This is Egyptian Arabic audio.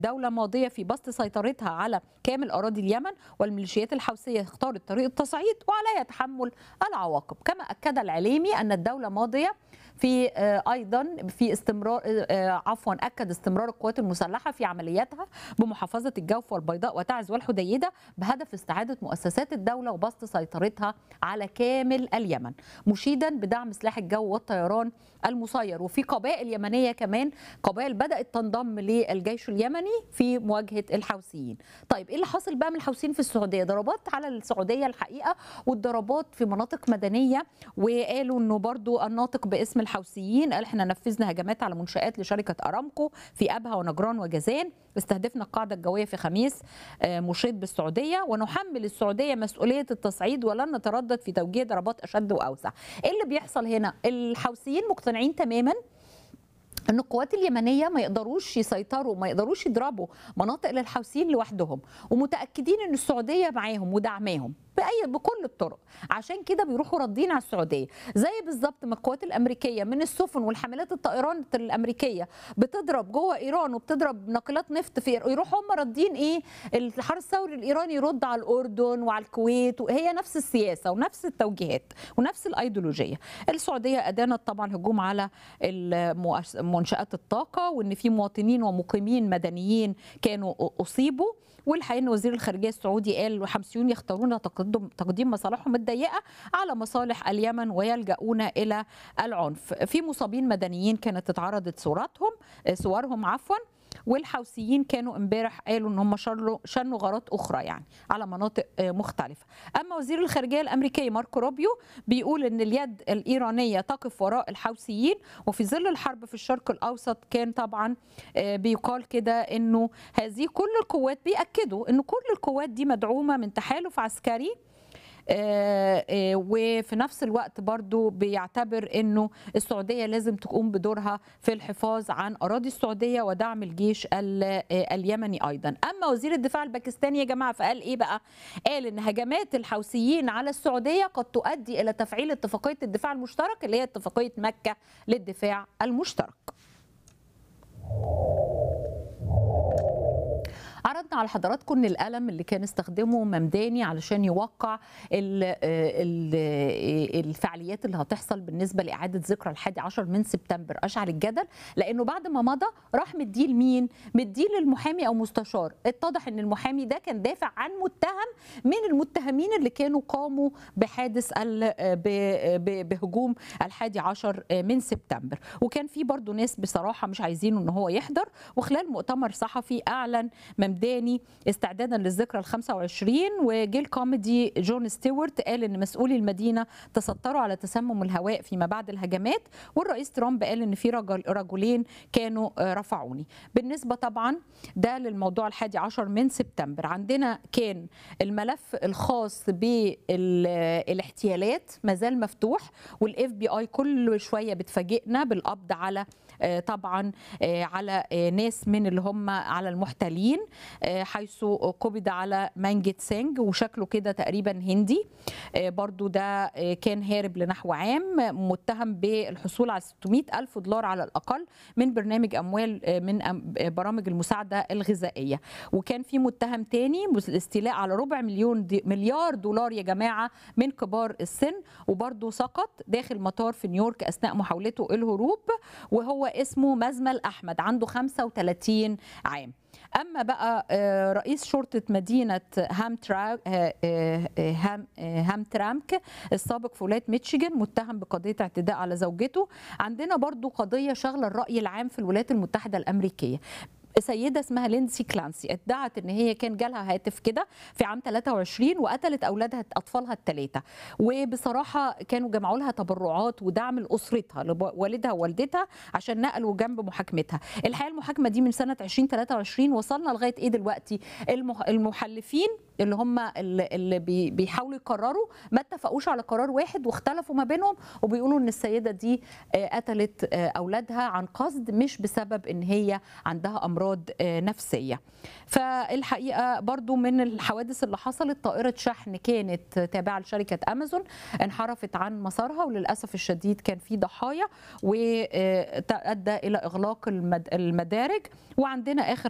دولة ماضية في بسط سيطرتها على كامل أراضي اليمن والميليشيات الحوثية اختارت طريق التصعيد وعليها تحمل العواقب كما أكد العليمي أن الدولة ماضية في ايضا في استمرار عفوا اكد استمرار القوات المسلحه في عملياتها بمحافظه الجوف والبيضاء وتعز والحديده بهدف استعاده مؤسسات الدوله وبسط سيطرتها على كامل اليمن مشيدا بدعم سلاح الجو والطيران المسير وفي قبائل يمنيه كمان قبائل بدات تنضم للجيش اليمني في مواجهه الحوثيين طيب ايه اللي حصل بقى من الحوثيين في السعوديه ضربات على السعوديه الحقيقه والضربات في مناطق مدنيه وقالوا انه برضو الناطق باسم الحوثيين قال احنا نفذنا هجمات على منشات لشركه ارامكو في ابها ونجران وجازان استهدفنا القاعده الجويه في خميس مشيط بالسعوديه ونحمل السعوديه مسؤوليه التصعيد ولن نتردد في توجيه ضربات اشد واوسع ايه اللي بيحصل هنا الحوثيين مقتنعين تماما ان القوات اليمنيه ما يقدروش يسيطروا ما يقدروش يضربوا مناطق للحوثيين لوحدهم ومتاكدين ان السعوديه معاهم ودعماهم باي بكل الطرق عشان كده بيروحوا ردين على السعوديه زي بالظبط ما القوات الامريكيه من السفن والحاملات الطائران الامريكيه بتضرب جوه ايران وبتضرب ناقلات نفط في يروحوا هم ردين ايه الحرس الثوري الايراني يرد على الاردن وعلى الكويت وهي نفس السياسه ونفس التوجيهات ونفس الايديولوجيه السعوديه ادانت طبعا هجوم على منشات الطاقه وان في مواطنين ومقيمين مدنيين كانوا اصيبوا والحقيقه ان وزير الخارجيه السعودي قال الحمسيون يختارون تقدم تقديم مصالحهم الضيقه على مصالح اليمن ويلجؤون الى العنف في مصابين مدنيين كانت اتعرضت صوراتهم صورهم عفوا والحوثيين كانوا امبارح قالوا ان هم شنوا شنوا غارات اخرى يعني على مناطق مختلفه اما وزير الخارجيه الامريكي ماركو روبيو بيقول ان اليد الايرانيه تقف وراء الحوثيين وفي ظل الحرب في الشرق الاوسط كان طبعا بيقال كده انه هذه كل القوات بياكدوا ان كل القوات دي مدعومه من تحالف عسكري آآ آآ وفي نفس الوقت برضو بيعتبر انه السعوديه لازم تقوم بدورها في الحفاظ عن اراضي السعوديه ودعم الجيش اليمني ايضا اما وزير الدفاع الباكستاني يا جماعه فقال ايه بقى قال ان هجمات الحوثيين على السعوديه قد تؤدي الى تفعيل اتفاقيه الدفاع المشترك اللي هي اتفاقيه مكه للدفاع المشترك عرضنا على حضراتكم ان القلم اللي كان استخدمه ممداني علشان يوقع ال ال الفعاليات اللي هتحصل بالنسبه لاعاده ذكرى الحادي عشر من سبتمبر اشعل الجدل لانه بعد ما مضى راح مديه لمين؟ مديه للمحامي او مستشار اتضح ان المحامي ده كان دافع عن متهم من المتهمين اللي كانوا قاموا بحادث بهجوم الحادي عشر من سبتمبر وكان في برضه ناس بصراحه مش عايزينه ان هو يحضر وخلال مؤتمر صحفي اعلن ممداني استعدادا للذكرى ال 25 وجيل كوميدي جون ستيوارت قال ان مسؤولي المدينه تستروا على تسمم الهواء فيما بعد الهجمات والرئيس ترامب قال ان في رجل رجلين كانوا رفعوني بالنسبه طبعا ده للموضوع الحادي عشر من سبتمبر عندنا كان الملف الخاص بالاحتيالات مازال مفتوح والاف بي اي كل شويه بتفاجئنا بالقبض على طبعا على ناس من اللي هم على المحتلين حيث قبض على مانجيت سينج وشكله كده تقريبا هندي برضو ده كان هارب لنحو عام متهم بالحصول على 600 ألف دولار على الأقل من برنامج أموال من برامج المساعدة الغذائية وكان في متهم تاني الاستيلاء على ربع مليون دي مليار دولار يا جماعة من كبار السن وبرضو سقط داخل مطار في نيويورك أثناء محاولته الهروب وهو اسمه مزمل أحمد عنده 35 عام اما بقى رئيس شرطه مدينه هامتراك هام هامترامك السابق في ولايه ميتشيجن متهم بقضيه اعتداء على زوجته عندنا برضو قضيه شغله الراي العام في الولايات المتحده الامريكيه سيدة اسمها لينسي كلانسي ادعت ان هي كان جالها هاتف كده في عام 23 وقتلت اولادها اطفالها الثلاثه وبصراحه كانوا جمعوا لها تبرعات ودعم لاسرتها لوالدها ووالدتها عشان نقلوا جنب محاكمتها الحقيقه المحاكمه دي من سنه 2023 وصلنا لغايه ايه دلوقتي المحلفين اللي هم اللي بيحاولوا يقرروا ما اتفقوش على قرار واحد واختلفوا ما بينهم وبيقولوا ان السيده دي قتلت اولادها عن قصد مش بسبب ان هي عندها امراض نفسيه فالحقيقه برضو من الحوادث اللي حصلت طائره شحن كانت تابعه لشركه امازون انحرفت عن مسارها وللاسف الشديد كان في ضحايا وادى الى اغلاق المدارج وعندنا اخر